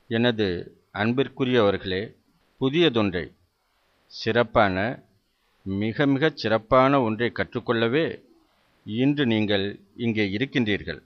எனது அன்பிற்குரியவர்களே புதியதொன்றை சிறப்பான மிக மிகச் சிறப்பான ஒன்றை கற்றுக்கொள்ளவே இன்று நீங்கள் இங்கே இருக்கின்றீர்கள்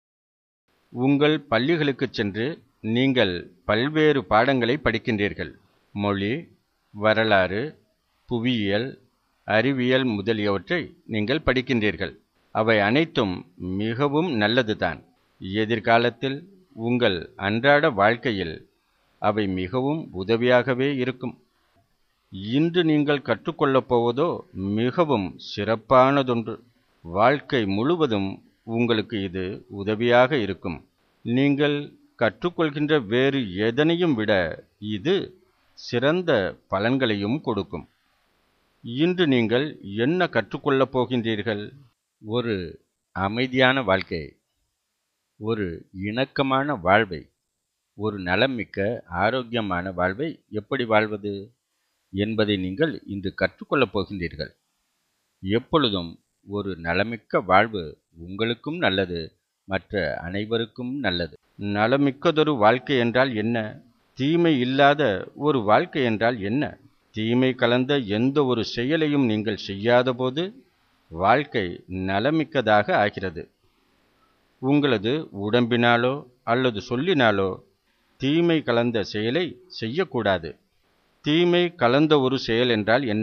உங்கள் பள்ளிகளுக்குச் சென்று நீங்கள் பல்வேறு பாடங்களை படிக்கின்றீர்கள் மொழி வரலாறு புவியியல் அறிவியல் முதலியவற்றை நீங்கள் படிக்கின்றீர்கள் அவை அனைத்தும் மிகவும் நல்லதுதான் எதிர்காலத்தில் உங்கள் அன்றாட வாழ்க்கையில் அவை மிகவும் உதவியாகவே இருக்கும் இன்று நீங்கள் கற்றுக்கொள்ளப் போவதோ மிகவும் சிறப்பானதொன்று வாழ்க்கை முழுவதும் உங்களுக்கு இது உதவியாக இருக்கும் நீங்கள் கற்றுக்கொள்கின்ற வேறு எதனையும் விட இது சிறந்த பலன்களையும் கொடுக்கும் இன்று நீங்கள் என்ன கற்றுக்கொள்ளப் போகின்றீர்கள் ஒரு அமைதியான வாழ்க்கை ஒரு இணக்கமான வாழ்வை ஒரு நலமிக்க ஆரோக்கியமான வாழ்வை எப்படி வாழ்வது என்பதை நீங்கள் இன்று கற்றுக்கொள்ளப் போகின்றீர்கள் எப்பொழுதும் ஒரு நலமிக்க வாழ்வு உங்களுக்கும் நல்லது மற்ற அனைவருக்கும் நல்லது நலமிக்கதொரு வாழ்க்கை என்றால் என்ன தீமை இல்லாத ஒரு வாழ்க்கை என்றால் என்ன தீமை கலந்த எந்த ஒரு செயலையும் நீங்கள் செய்யாதபோது வாழ்க்கை நலமிக்கதாக ஆகிறது உங்களது உடம்பினாலோ அல்லது சொல்லினாலோ தீமை கலந்த செயலை செய்யக்கூடாது தீமை கலந்த ஒரு செயல் என்றால் என்ன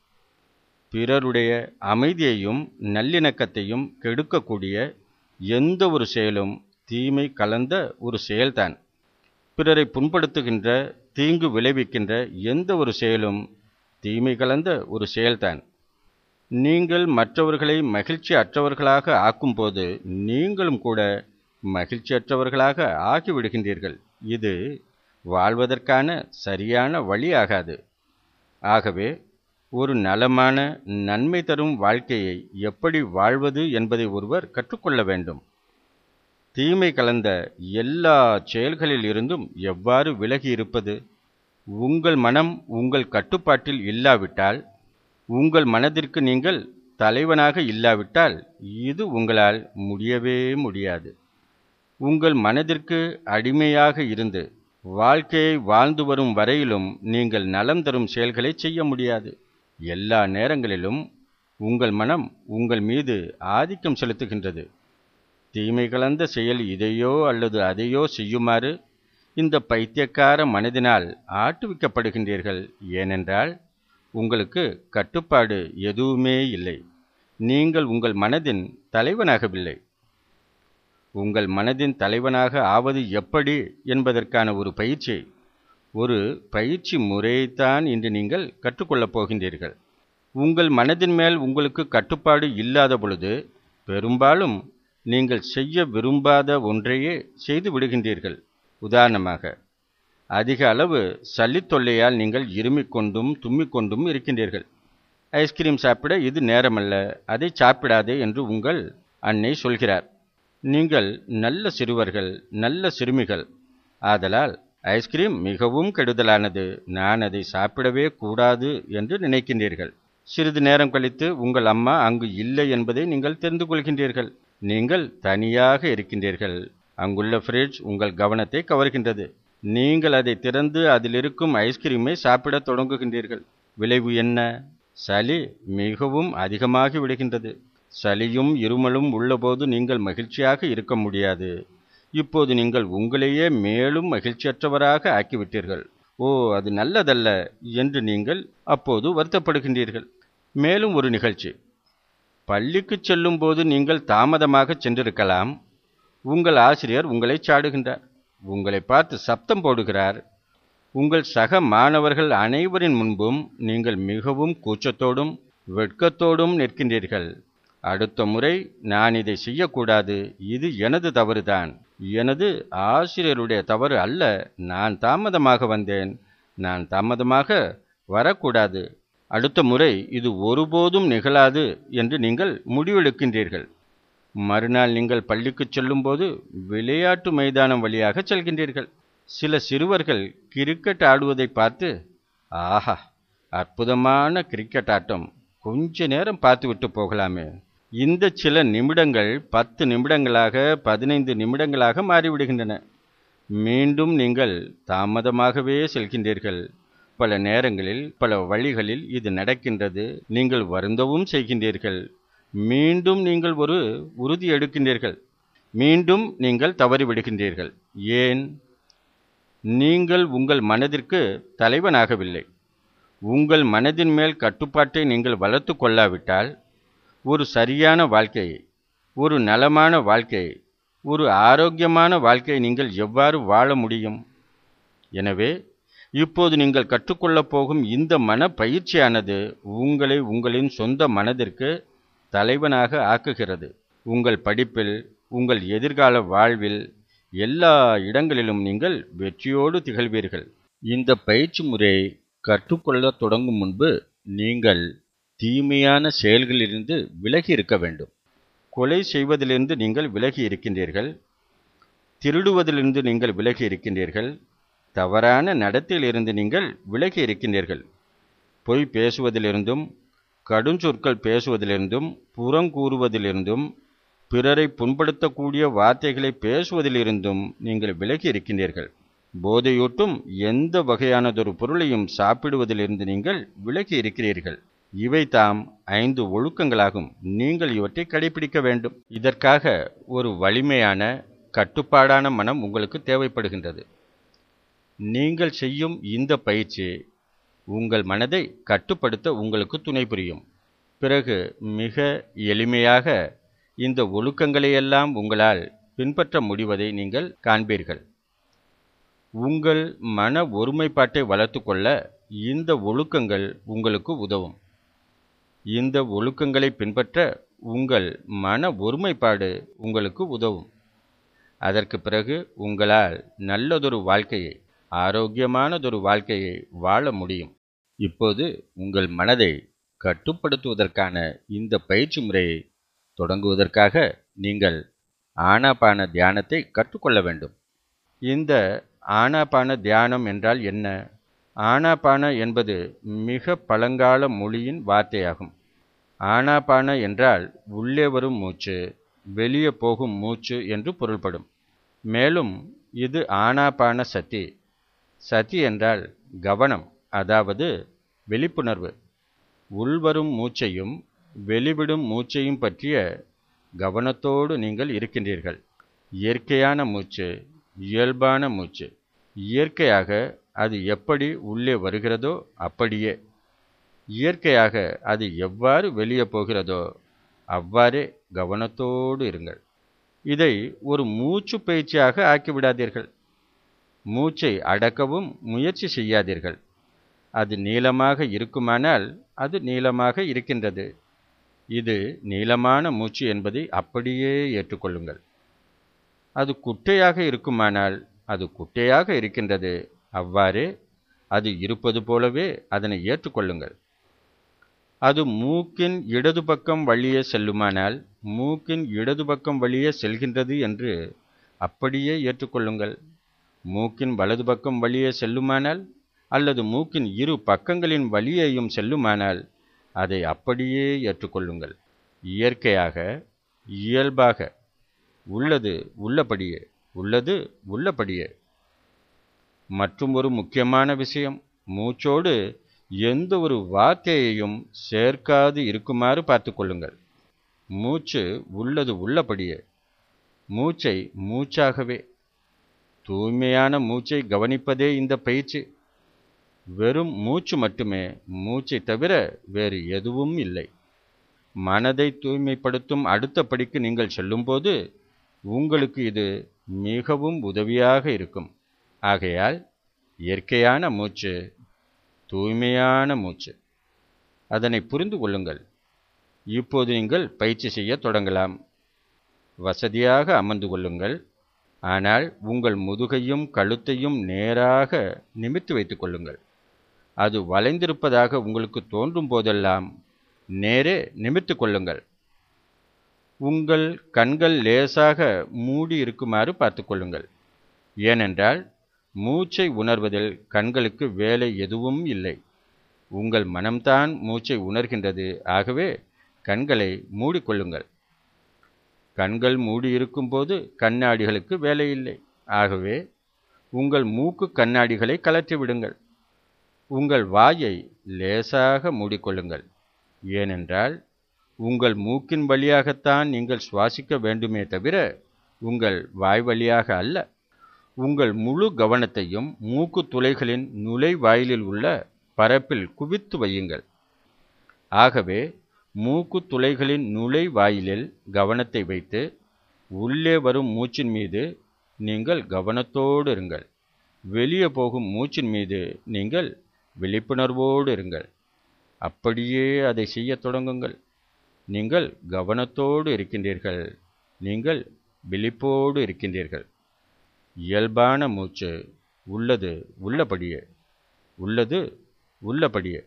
பிறருடைய அமைதியையும் நல்லிணக்கத்தையும் கெடுக்கக்கூடிய எந்த ஒரு செயலும் தீமை கலந்த ஒரு செயல்தான் பிறரை புண்படுத்துகின்ற தீங்கு விளைவிக்கின்ற எந்த ஒரு செயலும் தீமை கலந்த ஒரு செயல்தான் நீங்கள் மற்றவர்களை மகிழ்ச்சி அற்றவர்களாக ஆக்கும்போது நீங்களும் கூட மகிழ்ச்சியற்றவர்களாக ஆகிவிடுகின்றீர்கள் இது வாழ்வதற்கான சரியான வழியாகாது ஆகவே ஒரு நலமான நன்மை தரும் வாழ்க்கையை எப்படி வாழ்வது என்பதை ஒருவர் கற்றுக்கொள்ள வேண்டும் தீமை கலந்த எல்லா செயல்களில் இருந்தும் எவ்வாறு விலகி இருப்பது உங்கள் மனம் உங்கள் கட்டுப்பாட்டில் இல்லாவிட்டால் உங்கள் மனதிற்கு நீங்கள் தலைவனாக இல்லாவிட்டால் இது உங்களால் முடியவே முடியாது உங்கள் மனதிற்கு அடிமையாக இருந்து வாழ்க்கையை வாழ்ந்து வரும் வரையிலும் நீங்கள் நலம் தரும் செயல்களை செய்ய முடியாது எல்லா நேரங்களிலும் உங்கள் மனம் உங்கள் மீது ஆதிக்கம் செலுத்துகின்றது தீமை கலந்த செயல் இதையோ அல்லது அதையோ செய்யுமாறு இந்த பைத்தியக்கார மனதினால் ஆட்டுவிக்கப்படுகின்றீர்கள் ஏனென்றால் உங்களுக்கு கட்டுப்பாடு எதுவுமே இல்லை நீங்கள் உங்கள் மனதின் தலைவனாகவில்லை உங்கள் மனதின் தலைவனாக ஆவது எப்படி என்பதற்கான ஒரு பயிற்சி ஒரு பயிற்சி முறையைத்தான் இன்று நீங்கள் கற்றுக்கொள்ளப் போகின்றீர்கள் உங்கள் மனதின் மேல் உங்களுக்கு கட்டுப்பாடு இல்லாத பொழுது பெரும்பாலும் நீங்கள் செய்ய விரும்பாத ஒன்றையே செய்து விடுகின்றீர்கள் உதாரணமாக அதிக அளவு சளித் தொல்லையால் நீங்கள் இருமிக் கொண்டும் தும்மிக் கொண்டும் இருக்கின்றீர்கள் ஐஸ்கிரீம் சாப்பிட இது நேரமல்ல அதை சாப்பிடாதே என்று உங்கள் அன்னை சொல்கிறார் நீங்கள் நல்ல சிறுவர்கள் நல்ல சிறுமிகள் ஆதலால் ஐஸ்கிரீம் மிகவும் கெடுதலானது நான் அதை சாப்பிடவே கூடாது என்று நினைக்கின்றீர்கள் சிறிது நேரம் கழித்து உங்கள் அம்மா அங்கு இல்லை என்பதை நீங்கள் தெரிந்து கொள்கின்றீர்கள் நீங்கள் தனியாக இருக்கின்றீர்கள் அங்குள்ள ஃப்ரிட்ஜ் உங்கள் கவனத்தை கவர்கின்றது நீங்கள் அதை திறந்து அதில் இருக்கும் ஐஸ்கிரீமை சாப்பிடத் தொடங்குகின்றீர்கள் விளைவு என்ன சளி மிகவும் அதிகமாகி விடுகின்றது சளியும் இருமலும் உள்ளபோது நீங்கள் மகிழ்ச்சியாக இருக்க முடியாது இப்போது நீங்கள் உங்களையே மேலும் மகிழ்ச்சியற்றவராக ஆக்கிவிட்டீர்கள் ஓ அது நல்லதல்ல என்று நீங்கள் அப்போது வருத்தப்படுகின்றீர்கள் மேலும் ஒரு நிகழ்ச்சி பள்ளிக்கு செல்லும் போது நீங்கள் தாமதமாக சென்றிருக்கலாம் உங்கள் ஆசிரியர் உங்களை சாடுகின்றார் உங்களை பார்த்து சப்தம் போடுகிறார் உங்கள் சக மாணவர்கள் அனைவரின் முன்பும் நீங்கள் மிகவும் கூச்சத்தோடும் வெட்கத்தோடும் நிற்கின்றீர்கள் அடுத்த முறை நான் இதை செய்யக்கூடாது இது எனது தவறுதான் எனது ஆசிரியருடைய தவறு அல்ல நான் தாமதமாக வந்தேன் நான் தாமதமாக வரக்கூடாது அடுத்த முறை இது ஒருபோதும் நிகழாது என்று நீங்கள் முடிவெடுக்கின்றீர்கள் மறுநாள் நீங்கள் பள்ளிக்குச் செல்லும்போது விளையாட்டு மைதானம் வழியாக செல்கின்றீர்கள் சில சிறுவர்கள் கிரிக்கெட் ஆடுவதை பார்த்து ஆஹா அற்புதமான கிரிக்கெட் ஆட்டம் கொஞ்ச நேரம் பார்த்துவிட்டு போகலாமே இந்த சில நிமிடங்கள் பத்து நிமிடங்களாக பதினைந்து நிமிடங்களாக மாறிவிடுகின்றன மீண்டும் நீங்கள் தாமதமாகவே செல்கின்றீர்கள் பல நேரங்களில் பல வழிகளில் இது நடக்கின்றது நீங்கள் வருந்தவும் செய்கின்றீர்கள் மீண்டும் நீங்கள் ஒரு உறுதி எடுக்கின்றீர்கள் மீண்டும் நீங்கள் தவறிவிடுகின்றீர்கள் ஏன் நீங்கள் உங்கள் மனதிற்கு தலைவனாகவில்லை உங்கள் மனதின் மேல் கட்டுப்பாட்டை நீங்கள் வளர்த்து கொள்ளாவிட்டால் ஒரு சரியான வாழ்க்கையை ஒரு நலமான வாழ்க்கையை ஒரு ஆரோக்கியமான வாழ்க்கையை நீங்கள் எவ்வாறு வாழ முடியும் எனவே இப்போது நீங்கள் கற்றுக்கொள்ளப் போகும் இந்த மன பயிற்சியானது உங்களை உங்களின் சொந்த மனதிற்கு தலைவனாக ஆக்குகிறது உங்கள் படிப்பில் உங்கள் எதிர்கால வாழ்வில் எல்லா இடங்களிலும் நீங்கள் வெற்றியோடு திகழ்வீர்கள் இந்த பயிற்சி முறையை கற்றுக்கொள்ளத் தொடங்கும் முன்பு நீங்கள் தீமையான செயல்களிலிருந்து விலகி இருக்க வேண்டும் கொலை செய்வதிலிருந்து நீங்கள் விலகி இருக்கின்றீர்கள் திருடுவதிலிருந்து நீங்கள் விலகி இருக்கின்றீர்கள் தவறான நடத்தையிலிருந்து நீங்கள் விலகி இருக்கின்றீர்கள் பொய் பேசுவதிலிருந்தும் கடுஞ்சொற்கள் பேசுவதிலிருந்தும் புறங்கூறுவதிலிருந்தும் பிறரை புண்படுத்தக்கூடிய வார்த்தைகளை பேசுவதிலிருந்தும் நீங்கள் விலகி இருக்கின்றீர்கள் போதையூட்டும் எந்த வகையானதொரு பொருளையும் சாப்பிடுவதிலிருந்து நீங்கள் விலகி இருக்கிறீர்கள் இவை தாம் ஐந்து ஒழுக்கங்களாகும் நீங்கள் இவற்றை கடைபிடிக்க வேண்டும் இதற்காக ஒரு வலிமையான கட்டுப்பாடான மனம் உங்களுக்கு தேவைப்படுகின்றது நீங்கள் செய்யும் இந்த பயிற்சி உங்கள் மனதை கட்டுப்படுத்த உங்களுக்கு துணை புரியும் பிறகு மிக எளிமையாக இந்த ஒழுக்கங்களையெல்லாம் உங்களால் பின்பற்ற முடிவதை நீங்கள் காண்பீர்கள் உங்கள் மன ஒருமைப்பாட்டை வளர்த்து கொள்ள இந்த ஒழுக்கங்கள் உங்களுக்கு உதவும் இந்த ஒழுக்கங்களை பின்பற்ற உங்கள் மன ஒருமைப்பாடு உங்களுக்கு உதவும் அதற்கு பிறகு உங்களால் நல்லதொரு வாழ்க்கையை ஆரோக்கியமானதொரு வாழ்க்கையை வாழ முடியும் இப்போது உங்கள் மனதை கட்டுப்படுத்துவதற்கான இந்த பயிற்சி முறையை தொடங்குவதற்காக நீங்கள் ஆனாபான தியானத்தை கற்றுக்கொள்ள வேண்டும் இந்த ஆனாபான தியானம் என்றால் என்ன ஆனாபான என்பது மிக பழங்கால மொழியின் வார்த்தையாகும் ஆனாபான என்றால் உள்ளே வரும் மூச்சு வெளியே போகும் மூச்சு என்று பொருள்படும் மேலும் இது ஆனாபான சதி சதி என்றால் கவனம் அதாவது விழிப்புணர்வு உள்வரும் மூச்சையும் வெளிவிடும் மூச்சையும் பற்றிய கவனத்தோடு நீங்கள் இருக்கின்றீர்கள் இயற்கையான மூச்சு இயல்பான மூச்சு இயற்கையாக அது எப்படி உள்ளே வருகிறதோ அப்படியே இயற்கையாக அது எவ்வாறு வெளியே போகிறதோ அவ்வாறே கவனத்தோடு இருங்கள் இதை ஒரு மூச்சு பயிற்சியாக ஆக்கிவிடாதீர்கள் மூச்சை அடக்கவும் முயற்சி செய்யாதீர்கள் அது நீளமாக இருக்குமானால் அது நீளமாக இருக்கின்றது இது நீளமான மூச்சு என்பதை அப்படியே ஏற்றுக்கொள்ளுங்கள் அது குட்டையாக இருக்குமானால் அது குட்டையாக இருக்கின்றது அவ்வாறே அது இருப்பது போலவே அதனை ஏற்றுக்கொள்ளுங்கள் அது மூக்கின் இடது பக்கம் வழியே செல்லுமானால் மூக்கின் இடது பக்கம் வழியே செல்கின்றது என்று அப்படியே ஏற்றுக்கொள்ளுங்கள் மூக்கின் வலது பக்கம் வழியே செல்லுமானால் அல்லது மூக்கின் இரு பக்கங்களின் வழியேயும் செல்லுமானால் அதை அப்படியே ஏற்றுக்கொள்ளுங்கள் இயற்கையாக இயல்பாக உள்ளது உள்ளபடியே உள்ளது உள்ளபடியே மற்றும் ஒரு முக்கியமான விஷயம் மூச்சோடு எந்த ஒரு வார்த்தையையும் சேர்க்காது இருக்குமாறு பார்த்து கொள்ளுங்கள் மூச்சு உள்ளது உள்ளபடியே மூச்சை மூச்சாகவே தூய்மையான மூச்சை கவனிப்பதே இந்த பயிற்சி வெறும் மூச்சு மட்டுமே மூச்சை தவிர வேறு எதுவும் இல்லை மனதை தூய்மைப்படுத்தும் அடுத்த படிக்கு நீங்கள் செல்லும்போது உங்களுக்கு இது மிகவும் உதவியாக இருக்கும் ஆகையால் இயற்கையான மூச்சு தூய்மையான மூச்சு அதனை புரிந்து கொள்ளுங்கள் இப்போது நீங்கள் பயிற்சி செய்ய தொடங்கலாம் வசதியாக அமர்ந்து கொள்ளுங்கள் ஆனால் உங்கள் முதுகையும் கழுத்தையும் நேராக நிமித்து வைத்துக் கொள்ளுங்கள் அது வளைந்திருப்பதாக உங்களுக்கு தோன்றும் போதெல்லாம் நேரே நிமித்து கொள்ளுங்கள் உங்கள் கண்கள் லேசாக மூடி இருக்குமாறு பார்த்து கொள்ளுங்கள் ஏனென்றால் மூச்சை உணர்வதில் கண்களுக்கு வேலை எதுவும் இல்லை உங்கள் மனம்தான் மூச்சை உணர்கின்றது ஆகவே கண்களை மூடிக்கொள்ளுங்கள் கண்கள் மூடி இருக்கும்போது கண்ணாடிகளுக்கு வேலை இல்லை ஆகவே உங்கள் மூக்கு கண்ணாடிகளை கலற்றி விடுங்கள் உங்கள் வாயை லேசாக மூடிக்கொள்ளுங்கள் ஏனென்றால் உங்கள் மூக்கின் வழியாகத்தான் நீங்கள் சுவாசிக்க வேண்டுமே தவிர உங்கள் வாய் வழியாக அல்ல உங்கள் முழு கவனத்தையும் மூக்கு துளைகளின் நுழைவாயிலில் உள்ள பரப்பில் குவித்து வையுங்கள் ஆகவே மூக்கு துளைகளின் நுழைவாயிலில் கவனத்தை வைத்து உள்ளே வரும் மூச்சின் மீது நீங்கள் கவனத்தோடு இருங்கள் வெளியே போகும் மூச்சின் மீது நீங்கள் விழிப்புணர்வோடு இருங்கள் அப்படியே அதை செய்யத் தொடங்குங்கள் நீங்கள் கவனத்தோடு இருக்கின்றீர்கள் நீங்கள் விழிப்போடு இருக்கின்றீர்கள் இயல்பான மூச்சு உள்ளது உள்ளபடியே உள்ளது உள்ளபடியே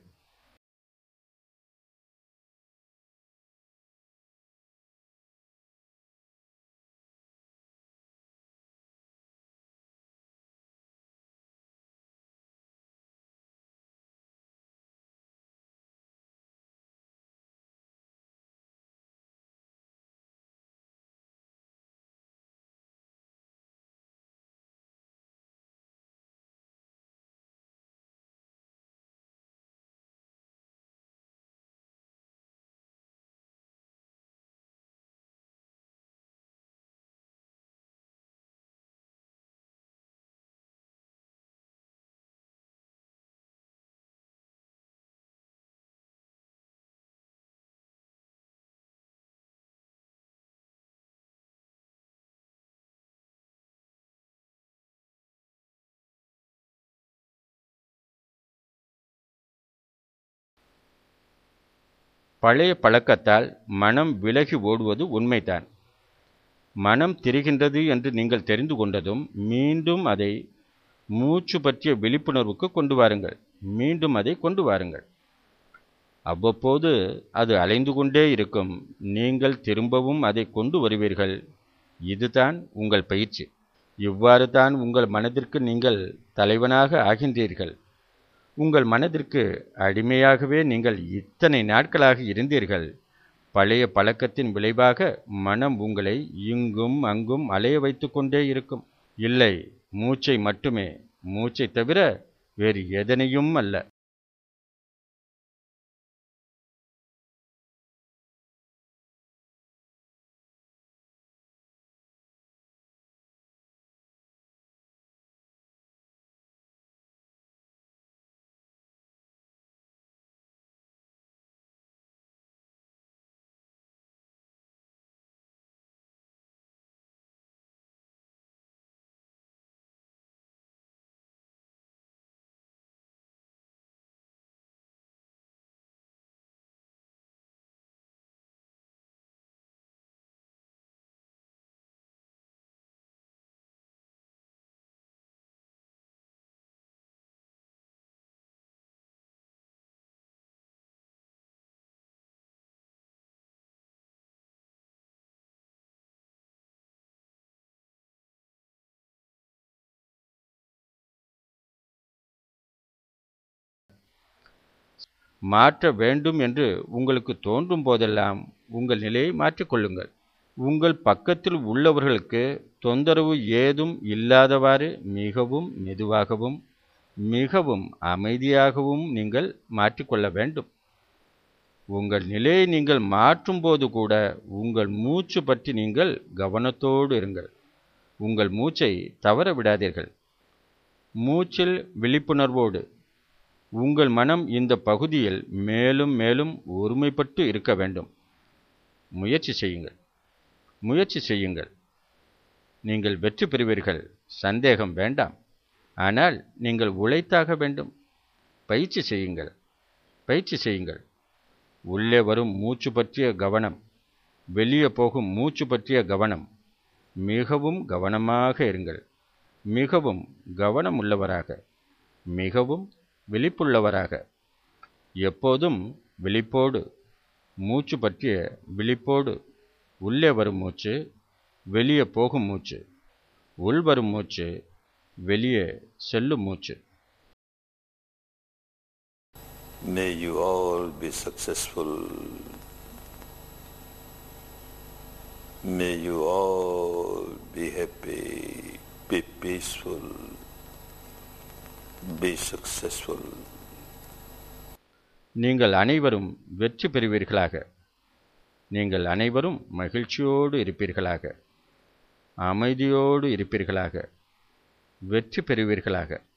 பழைய பழக்கத்தால் மனம் விலகி ஓடுவது உண்மைதான் மனம் திரிகின்றது என்று நீங்கள் தெரிந்து கொண்டதும் மீண்டும் அதை மூச்சு பற்றிய விழிப்புணர்வுக்கு கொண்டு வாருங்கள் மீண்டும் அதை கொண்டு வாருங்கள் அவ்வப்போது அது அலைந்து கொண்டே இருக்கும் நீங்கள் திரும்பவும் அதை கொண்டு வருவீர்கள் இதுதான் உங்கள் பயிற்சி இவ்வாறு தான் உங்கள் மனதிற்கு நீங்கள் தலைவனாக ஆகின்றீர்கள் உங்கள் மனதிற்கு அடிமையாகவே நீங்கள் இத்தனை நாட்களாக இருந்தீர்கள் பழைய பழக்கத்தின் விளைவாக மனம் உங்களை இங்கும் அங்கும் அலைய வைத்து கொண்டே இருக்கும் இல்லை மூச்சை மட்டுமே மூச்சை தவிர வேறு எதனையும் அல்ல மாற்ற வேண்டும் என்று உங்களுக்கு தோன்றும் போதெல்லாம் உங்கள் நிலையை மாற்றிக்கொள்ளுங்கள் உங்கள் பக்கத்தில் உள்ளவர்களுக்கு தொந்தரவு ஏதும் இல்லாதவாறு மிகவும் மெதுவாகவும் மிகவும் அமைதியாகவும் நீங்கள் மாற்றிக்கொள்ள வேண்டும் உங்கள் நிலையை நீங்கள் மாற்றும்போது கூட உங்கள் மூச்சு பற்றி நீங்கள் கவனத்தோடு இருங்கள் உங்கள் மூச்சை தவற விடாதீர்கள் மூச்சில் விழிப்புணர்வோடு உங்கள் மனம் இந்த பகுதியில் மேலும் மேலும் ஒருமைப்பட்டு இருக்க வேண்டும் முயற்சி செய்யுங்கள் முயற்சி செய்யுங்கள் நீங்கள் வெற்றி பெறுவீர்கள் சந்தேகம் வேண்டாம் ஆனால் நீங்கள் உழைத்தாக வேண்டும் பயிற்சி செய்யுங்கள் பயிற்சி செய்யுங்கள் உள்ளே வரும் மூச்சு பற்றிய கவனம் வெளியே போகும் மூச்சு பற்றிய கவனம் மிகவும் கவனமாக இருங்கள் மிகவும் கவனம் உள்ளவராக மிகவும் விழிப்புள்ளவராக எப்போதும் விழிப்போடு மூச்சு பற்றிய விழிப்போடு உள்ளே வரும் மூச்சு வெளியே போகும் மூச்சு உள்வரும் மூச்சு வெளியே செல்லும் மூச்சு May you all be successful. May you all be happy, be peaceful, be successful. நீங்கள் அனைவரும் வெற்றி பெறுவீர்களாக நீங்கள் அனைவரும் மகிழ்ச்சியோடு இருப்பீர்களாக அமைதியோடு இருப்பீர்களாக வெற்றி பெறுவீர்களாக